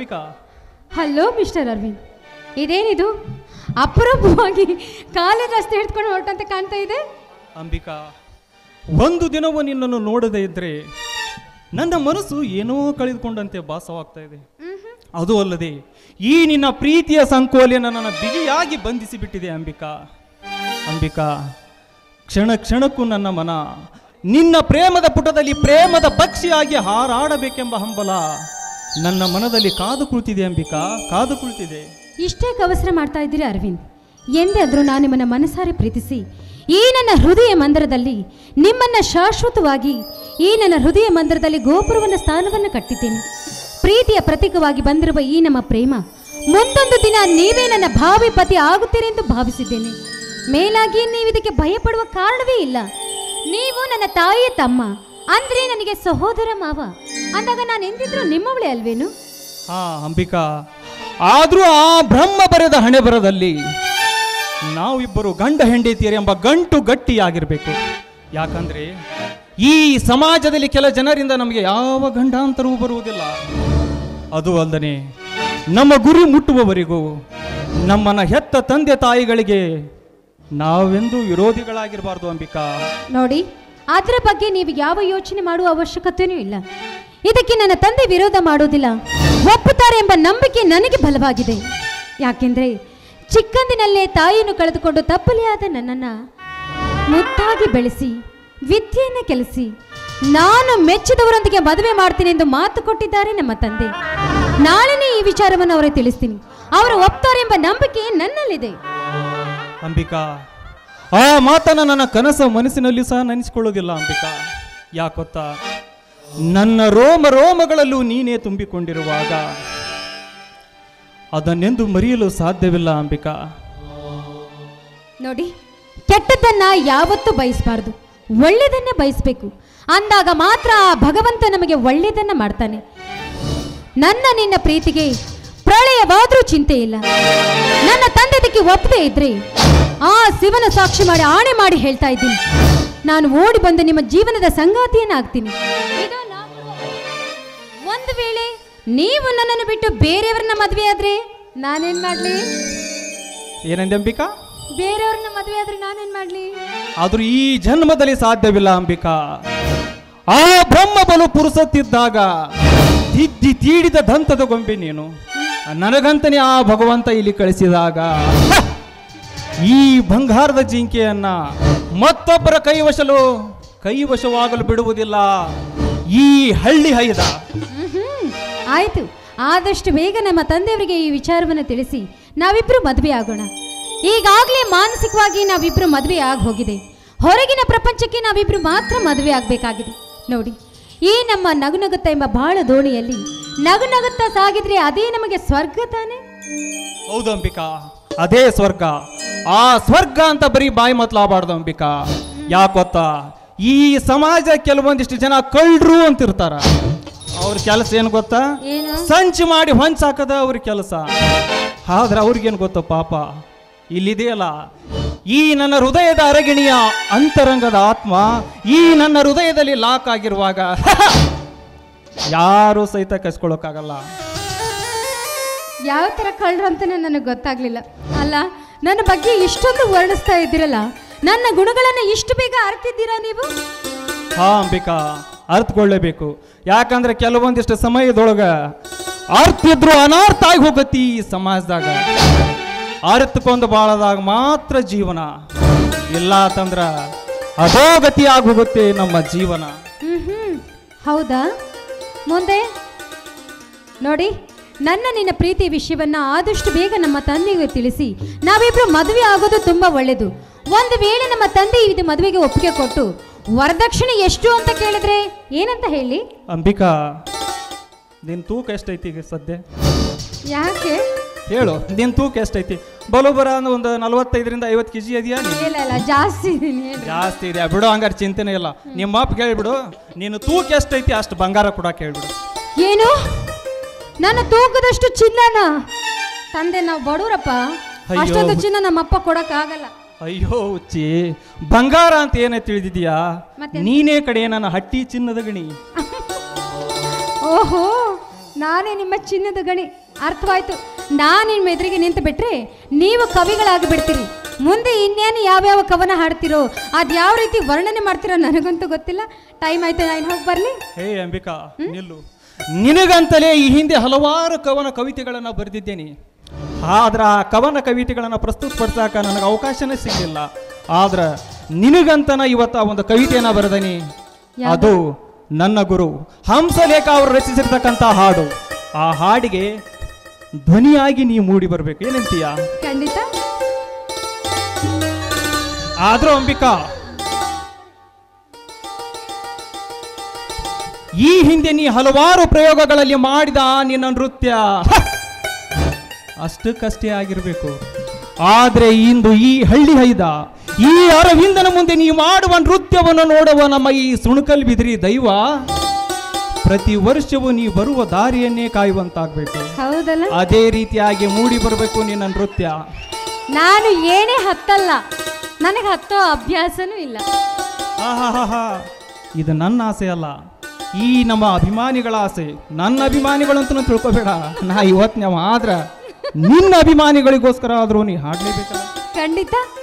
Ambika hello mister Arvind ಇದೇನಿದು ಅಪರೂಪವಾಗಿ college ರಸ್ತೆ ಹಿಡ್ಕೊಂಡು ಹೊರಟಂತೆ ಕಾಣ್ತಾ ಇದೆ ಅಂಬಿಕಾ ಒಂದು ದಿನವೂ ನಿನ್ನನ್ನು ನೋಡದೇ ಇದ್ರೆ ನನ್ನ ಮನಸ್ಸು ಏನೋ ಕಳೆದುಕೊಂಡಂತೆ ಭಾಸವಾಗ್ತಾ ಇದೆ ಅದು ಅಲ್ಲದೆ ಈ ನಿನ್ನ ಪ್ರೀತಿಯ ಸಂಕೋಲೆ ನನ್ನನ್ನು ಬಿಗಿಯಾಗಿ ಬಂಧಿಸಿ ಬಿಟ್ಟಿದೆ ಅಂಬಿಕಾ ಅಂಬಿಕಾ ಕ್ಷಣ ಕ್ಷಣಕ್ಕೂ ನನ್ನ ಮನ ನಿನ್ನ ಪ್ರೇಮದ ಪುಟದಲ್ಲಿ ಪ್ರೇಮದ ಪಕ್ಷಿಯಾಗಿ ಹಾರಾಡಬೇಕೆಂಬ ಹಂಬಲ ನನ್ನ ಮನದಲ್ಲಿ ಕಾದು ಕುಳಿತಿದೆ ಅಂಬಿಕಾ ಕಾದು ಕುಳಿತಿದೆ ಇಷ್ಟೇ ಕವಸರ ಮಾಡ್ತಾ ಇದ್ದೀರಿ ಅರವಿಂದ್ ಎಂದಾದರೂ ನಾನು ನಿಮ್ಮನ್ನು ಮನಸಾರೆ ಪ್ರೀತಿಸಿ ಈ ನನ್ನ ಹೃದಯ ಮಂದಿರದಲ್ಲಿ ನಿಮ್ಮನ್ನ ಶಾಶ್ವತವಾಗಿ ಈ ನನ್ನ ಹೃದಯ ಮಂದಿರದಲ್ಲಿ ಗೋಪುರವನ್ನ ಸ್ಥಾನವನ್ನು ಕಟ್ಟಿದ್ದೇನೆ ಪ್ರೀತಿಯ ಪ್ರತೀಕವಾಗಿ ಬಂದಿರುವ ಈ ನಮ್ಮ ಪ್ರೇಮ ಮುಂದೊಂದು ದಿನ ನೀವೇ ನನ್ನ ಭಾವಿ ಪತಿ ಆಗುತ್ತೀರಿ ಎಂದು ಭಾವಿಸಿದ್ದೇನೆ ಮೇಲಾಗಿ ನೀವು ಇದಕ್ಕೆ ಭಯಪಡುವ ಕಾರಣವೇ ಇಲ್ಲ ನೀವು ನನ್ನ ತಾಯಿಯ ತಮ್ಮ ಅಂದ್ರೆ ನನಗೆ ಸಹೋದರ ಮಾವ ಅಂದಾಗ ನಾನು ಎಂದಿದ್ರು ನಿಮ್ಮವಳೇ ಅಲ್ವೇನು ಹಾ ಅಂಬಿಕಾ ಆದ್ರೂ ಆ ಬ್ರಹ್ಮ ಬರೆದ ಹಣೆ ಬರದಲ್ಲಿ ನಾವಿಬ್ಬರು ಗಂಡ ಹೆಂಡತಿಯರು ಎಂಬ ಗಂಟು ಗಟ್ಟಿಯಾಗಿರ್ಬೇಕು ಯಾಕಂದ್ರೆ ಈ ಸಮಾಜದಲ್ಲಿ ಕೆಲ ಜನರಿಂದ ನಮಗೆ ಯಾವ ಗಂಡಾಂತರವೂ ಬರುವುದಿಲ್ಲ ಅದು ಅಲ್ಲದೆ ನಮ್ಮ ಗುರಿ ಮುಟ್ಟುವವರೆಗೂ ನಮ್ಮನ್ನ ಹೆತ್ತ ತಂದೆ ತಾಯಿಗಳಿಗೆ ನಾವೆಂದೂ ವಿರೋಧಿಗಳಾಗಿರಬಾರ್ದು ಅಂಬಿಕಾ ನೋಡಿ ಅದರ ಬಗ್ಗೆ ನೀವು ಯಾವ ಯೋಚನೆ ಮಾಡುವ ಅವಶ್ಯಕತೆಯೂ ಇಲ್ಲ ಇದಕ್ಕೆ ನನ್ನ ತಂದೆ ವಿರೋಧ ಮಾಡೋದಿಲ್ಲ ಒಪ್ಪುತ್ತಾರೆ ಎಂಬ ನಂಬಿಕೆ ನನಗೆ ಬಲವಾಗಿದೆ ಯಾಕೆಂದ್ರೆ ಚಿಕ್ಕಂದಿನಲ್ಲೇ ತಾಯಿಯನ್ನು ಕಳೆದುಕೊಂಡು ತಪ್ಪಲೆಯಾದ ನನ್ನನ್ನು ಮುದ್ದಾಗಿ ಬೆಳೆಸಿ ವಿದ್ಯೆಯನ್ನು ಕೆಲಸಿ ನಾನು ಮೆಚ್ಚಿದವರೊಂದಿಗೆ ಮದುವೆ ಮಾಡ್ತೀನಿ ಎಂದು ಮಾತು ಕೊಟ್ಟಿದ್ದಾರೆ ನಮ್ಮ ತಂದೆ ನಾಳೆನೇ ಈ ವಿಚಾರವನ್ನು ಅವರಿಗೆ ತಿಳಿಸ್ತೀನಿ ಅವರು ಒಪ್ತಾರೆ ಎಂಬ ನಂಬಿಕೆ ನನ್ನಲ್ಲಿದೆ ಅಂಬಿಕಾ ಆ ಮಾತನ್ನ ನನ್ನ ಕನಸ ಮನಸ್ಸಿನಲ್ಲಿ ಸಹ ನೆನೆಸಿಕೊಳ್ಳೋದಿಲ್ಲ ಅಂಬಿಕಾ ಯಾಕೊತ್ತಾ ನನ್ನ ರೋಮ ರೋಮಗಳಲ್ಲೂ ನೀನೇ ತುಂಬಿಕೊಂಡಿರುವಾಗ ಅದನ್ನೆಂದು ಮರೆಯಲು ಸಾಧ್ಯವಿಲ್ಲ ಅಂಬಿಕಾ ನೋಡಿ ಕೆಟ್ಟದ್ದನ್ನ ಯಾವತ್ತೂ ಬಯಸಬಾರ್ದು ಒಳ್ಳೆಯದನ್ನೇ ಬಯಸಬೇಕು ಅಂದಾಗ ಮಾತ್ರ ಆ ಭಗವಂತ ನಮಗೆ ಒಳ್ಳೆಯದನ್ನ ಮಾಡ್ತಾನೆ ನನ್ನ ನಿನ್ನ ಪ್ರೀತಿಗೆ ಪ್ರಳಯವಾದ್ರೂ ಚಿಂತೆ ಇಲ್ಲ ನನ್ನ ತಂದೆದಕ್ಕೆ ಒಪ್ಪದೇ ಇದ್ರೆ ಆ ಶಿವನ ಸಾಕ್ಷಿ ಮಾಡಿ ಆಣೆ ಮಾಡಿ ಹೇಳ್ತಾ ಇದ್ದೀನಿ ನಾನು ಓಡಿ ಬಂದು ನಿಮ್ಮ ಜೀವನದ ಸಂಗಾತಿಯನ್ನಾಗ್ತೀನಿ ಇದೋ ನಾನು ಒಂದು ವೇಳೆ ನೀವು ನನ್ನನ್ನು ಬಿಟ್ಟು ಬೇರೆಯವ್ರನ್ನ ಮದುವೆ ಆದ್ರೆ ನಾನೇನ್ ಮಾಡ್ಲಿ ಏನಂದೆ ಅಂಬಿಕಾ ಬೇರೆಯವ್ರನ್ನ ಮದುವೆ ಆದ್ರೆ ನಾನೇನ್ ಮಾಡ್ಲಿ ಆದ್ರೂ ಈ ಜನ್ಮದಲ್ಲಿ ಸಾಧ್ಯವಿಲ್ಲ ಅಂಬಿಕಾ ಆ ಬ್ರಹ್ಮ ಬಲು ಪುರುಸತ್ತಿದ್ದಾಗ ತಿದ್ದಿ ತೀಡಿದ ದಂತದ ಗೊಂಬೆ ನೀನು ನನಗಂತನೇ ಆ ಭಗವಂತ ಇಲ್ಲಿ ಕಳಿಸಿದಾಗ ಹ! ಈ ಬಂಗಾರದ ಜಿಂಕೆಯನ್ನ ಮತ್ತೊಬ್ಬರ ಕೈವಶಲು ಕೈವಶವಾಗಲು ಬಿಡುವುದಿಲ್ಲ ಈ ಹಳ್ಳಿ ಹೈದ ಮ್ಹ್ಮ್. ಆಯ್ತು ಆದಷ್ಟು ಬೇಗ ನಮ್ಮ ತಂದೆಯವರಿಗೆ ಈ ವಿಚಾರವನ್ನು ತಿಳಿಸಿ ನಾವಿಬ್ರು ಮದುವೆ ಆಗೋಣ ಈಗಾಗಲೇ ಮಾನಸಿಕವಾಗಿ ನಾವಿಬ್ರು ಮದುವೆ ಆಗಿ ಹೋಗಿದೆ ಹೊರಗಿನ ಪ್ರಪಂಚಕ್ಕೆ ನಾವಿಬ್ರು ಮಾತ್ರ ಮದುವೆ ಆಗಬೇಕಾಗಿದೆ ನೋಡಿ ಈ ನಮ್ಮ ನಗುನಗುತ್ತ ಎಂಬ ಬಾಳ ದೋಣಿಯಲ್ಲಿ ನಗುನಗುತ್ತಾ ಸಾಗಿದ್ರೆ ಅದೇ ನಮಗೆ ಸ್ವರ್ಗ ತಾನೆ ಹೌದು ಅಂಬಿಕಾ ಅದೇ ಸ್ವರ್ಗ ಆ ಸ್ವರ್ಗ ಅಂತ ಬರೀ ಬಾಯಿ ಮತ್ಲಾಬಾರ್ದು ಅಂಬಿಕಾ ಯಾಕೆ ಗೊತ್ತಾ ಈ ಸಮಾಜ ಕೆಲವೊಂದಿಷ್ಟು ಜನ ಕಳ್ರು ಅಂತಿರ್ತಾರ ಅವ್ರ ಕೆಲಸ ಏನು ಗೊತ್ತಾ ಏನು ಸಂಚು ಮಾಡಿ ಹೊಂಚಾಕದ ಅವ್ರ ಕೆಲಸ ಆದ್ರೆ ಅವ್ರಿಗೇನು ಗೊತ್ತ ಪಾಪ ಇಲ್ಲಿದೆಯಲ್ಲ ಈ ನನ್ನ ಹೃದಯದ ಅರಗಿಣಿಯ ಅಂತರಂಗದ ಆತ್ಮ ಈ ನನ್ನ ಹೃದಯದಲ್ಲಿ ಲಾಕ್ ಆಗಿರುವಾಗ ಯಾರು ಸಹಿತ ಕಸ್ಕೊಳ್ಳೋಕ್ಕಾಗಲ್ಲ ಯಾವ ಥರ ಕಳ್ರು ಅಂತಾನೆ ನನಗೆ ಗೊತ್ತಾಗ್ಲಿಲ್ಲ ಅಲ್ಲ ನನ್ನ ಬಗ್ಗೆ ಇಷ್ಟೊಂದು ವರ್ಣಿಸ್ತಾ ಇದ್ದೀರಲ್ಲ ನನ್ನ ಗುಣಗಳನ್ನು ಇಷ್ಟು ಬೇಗ ಅರ್ತಿದ್ದೀರಾ ನೀವು ಹಾ ಅಂಬಿಕಾ ಅರ್ಥಕೊಳ್ಳೇಬೇಕು ಯಾಕಂದ್ರೆ ಕೆಲವೊಂದಿಷ್ಟು ಸಮಯದೊಳಗ ಅರ್ಥಿದ್ರು ಅನರ್ಥ ಆಗಿ ಹೋಗತಿ ಈ ಸಮಾಜದಾಗ ಅರ್ಥಕೊಂದು ಬಾಳದಾಗ ಮಾತ್ರ ಜೀವನ ಇಲ್ಲ ಅಂತಂದ್ರ ಅಧೋಗತಿ ಆಗಿ ಹೋಗುತ್ತೆ ನಮ್ಮ ಜೀವನ ಹ್ಮ್ ಹ್ಮ್ ಹೌದಾ ಮುಂದೆ ನೋಡಿ ನನ್ನ ನಿನ್ನ ಪ್ರೀತಿ ವಿಷಯವನ್ನ ಆದಷ್ಟು ಬೇಗ ನಮ್ಮ ತಂದೆಗೆ ತಿಳಿಸಿ ನಾವಿಬ್ರು ಮದುವೆ ಆಗೋದು ತುಂಬಾ ಒಳ್ಳೇದು ಒಂದು ವೇಳೆ ನಮ್ಮ ತಂದೆ ಇದು ಮದುವೆಗೆ ಒಪ್ಪಿಗೆ ಕೊಟ್ಟು ವರದಕ್ಷಿಣೆ ಎಷ್ಟು ಅಂತ ಕೇಳಿದ್ರೆ ಏನಂತ ಹೇಳಿ ಅಂಬಿಕಾ ನಿನ್ ತೂಕ ಎಷ್ಟೈತಿ ಈಗ ಸದ್ಯ ಯಾಕೆ ಹೇಳು ನಿನ್ ತೂಕ ಎಷ್ಟೈತಿ ಬರೋಬರ ಒಂದು ನಲವತ್ತೈದರಿಂದ ಐವತ್ತು ಕೆ ಜಿ ಇದೆಯಾ ನೀನು ಇಲ್ಲ ಇಲ್ಲ ಜಾಸ್ತಿ ಇದೀನಿ ಹೇಳ್ರಿ. ಜಾಸ್ತಿ ಇದೆ ಬಿಡು ಹಂಗಾರೆ ಚಿಂತೆನೇ ಇಲ್ಲ ನಿಮ್ಮ ಅಪ್ಪ ಕೇಳ್ಬಿಡು ನೀನು ತೂಕ ಎಷ್ಟೈತಿ ಅಷ್ಟು ಬಂಗಾರ ಕೂಡ ಕೇಳ್ಬಿಡು ಏನು ನನ್ನ ತೂಕದಷ್ಟು ಚಿನ್ನನ ತಂದೆ ನಾವು ಬಡವರಪ್ಪ ಅಯ್ಯೋ. ಅಷ್ಟೊಂದು ಚಿನ್ನ ನಮ್ಮಪ್ಪ ಕೊಡಕ್ ಆಗಲ್ಲ ಅಯ್ಯೋ ಉಚ್ಚಿ ಬಂಗಾರ ಅಂತ ಏನೇ ತಿಳಿದಿದ್ಯಾ ಮತ್ತೆ? ನೀನೇ ಕಡೆ ನನ್ನ ಹಟ್ಟಿ ಚಿನ್ನದ ಗಣಿ ಓಹೋ ನಾನೇ ನಿಮ್ಮ ಚಿನ್ನದ ಗಣಿ ಅರ್ಥವಾಯ್ತು ನಾನು ನಿಮ್ಮ ಎದುರಿಗೆ ನಿಂತು ಬಿಟ್ರೆ ನೀವು ಕವಿಗಳಾಗಿ ಬಿಡ್ತೀರಿ ಮುಂದೆ ಇನ್ನೇನು ಯಾವ್ಯಾವ ಕವನ ಹಾಡ್ತಿರೋ ಅದು ಯಾವ ರೀತಿ ವರ್ಣನೆ ಮಾಡ್ತಿರೋ ನನಗಂತೂ ಗೊತ್ತಿಲ್ಲ ಟೈಮ್ ಆಯ್ತು ನಾನು ಹೋಗಿ ಬರಲಿ ಹೇ ಅಂಬಿಕಾ ನಿಲ್ಲು ನಿನಗಂತಲೇ ಈ ಹಿಂದೆ ಹಲವಾರು ಕವನ ಕವಿತೆಗಳನ್ನು ಬರೆದಿದ್ದೇನೆ ಆದ್ರೆ ಆ ಕವನ ಕವಿತೆಗಳನ್ನು ಪ್ರಸ್ತುತಪಡಿಸಾಕ ನನಗೆ ಅವಕಾಶನೇ ಸಿಗಲಿಲ್ಲ ಆದ್ರೆ ನಿನಗಂತನ ಇವತ್ತ ಒಂದು ಕವಿತೆಯನ್ನ ಬರೆದನಿ ಅದು ನನ್ನ ಗುರು ಹಂಸಲೇಖ ಅವರು ರಚಿಸಿರ್ತಕ್ಕಂಥ ಹಾಡು ಆ ಹಾಡಿಗೆ ಧ್ವನಿಯಾಗಿ ನೀವು ಮೂಡಿ ಬರಬೇಕು ಏನಂತೀಯ ಖಂಡಿತ ಆದ್ರೂ ಅಂಬಿಕಾ ಈ ಹಿಂದೆ ನೀ ಹಲವಾರು ಪ್ರಯೋಗಗಳಲ್ಲಿ ಮಾಡಿದ ನಿನ್ನ ನೃತ್ಯ ಹ! ಅಷ್ಟಕ್ಕಷ್ಟೇ ಆಗಿರಬೇಕು ಆದ್ರೆ ಇಂದು ಈ ಹಳ್ಳಿ ಹೈದ ಈ ಅರವಿಂದನ ಮುಂದೆ ನೀ ಮಾಡುವ ನೃತ್ಯವನ್ನು ನೋಡುವ ನಮ್ಮ ಈ ಸುಣಕಲ್ ಬಿದಿರಿ ದೈವ ಪ್ರತಿ ವರ್ಷವೂ ನೀ ಬರುವ ದಾರಿಯನ್ನೇ ಕಾಯುವಂತಾಗಬೇಕು ಹೌದಲ್ಲ ಅದೇ ರೀತಿಯಾಗಿ ಮೂಡಿ ಬರಬೇಕು ನಿನ್ನ ನೃತ್ಯ ನಾನು ಏನೇ ಹತ್ತಲ್ಲ ನನಗೆ ಹತ್ತೋ ಅಭ್ಯಾಸನೂ ಇಲ್ಲ ಆಹಾಹಾಹಾ. ಇದು ನನ್ನ ಆಸೆ ಅಲ್ಲ ಈ ನಮ್ಮ ಅಭಿಮಾನಿಗಳ ಆಸೆ ನನ್ನ ಅಭಿಮಾನಿಗಳಂತೂ ತಿಳ್ಕೊಬೇಡ ನಾ ಇವತ್ತು ನಾವು ಆದ್ರ ನಿನ್ನ ಅಭಿಮಾನಿಗಳಿಗೋಸ್ಕರ ಆದ್ರೂ ನೀ ಹಾಡ್ಲೇಬೇಕಲ್ಲ ಖಂಡಿತ